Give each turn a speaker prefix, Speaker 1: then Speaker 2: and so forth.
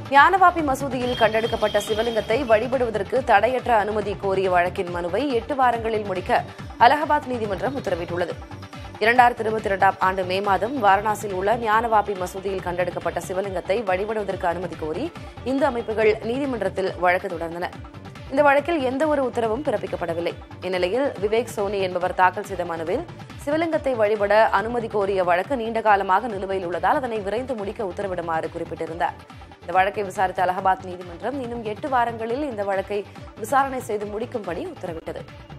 Speaker 1: ஞானவாபி மசூதியில் கண்டெடுக்கப்பட்ட சிவலிங்கத்தை வழிபடுவதற்கு தடையற்ற அனுமதி கோரிய வழக்கின் மனுவை எட்டு வாரங்களில் முடிக்க அலகாபாத் நீதிமன்றம் உத்தரவிட்டுள்ளது இரண்டாயிரத்தி இருபத்தி இரண்டாம் ஆண்டு மே மாதம் வாரணாசியில் உள்ள ஞானவாபி மசூதியில் கண்டெடுக்கப்பட்ட சிவலிங்கத்தை வழிபடுவதற்கு அனுமதி கோரி இந்து அமைப்புகள் நீதிமன்றத்தில் வழக்கு தொடர்ந்தன இந்த வழக்கில் எந்த ஒரு உத்தரவும் பிறப்பிக்கப்படவில்லை இந்நிலையில் விவேக் சோனி என்பவர் தாக்கல் செய்த மனுவில் சிவலிங்கத்தை வழிபட அனுமதி கோரிய வழக்கு நீண்ட காலமாக நிலுவையில் உள்ளதால் அதனை விரைந்து முடிக்க உத்தரவிடுமாறு குறிப்பிட்டிருந்தார் இந்த வழக்கை விசாரித்த அலகாபாத் நீதிமன்றம் இன்னும் எட்டு வாரங்களில் இந்த வழக்கை விசாரணை செய்து முடிக்கும்படி உத்தரவிட்டது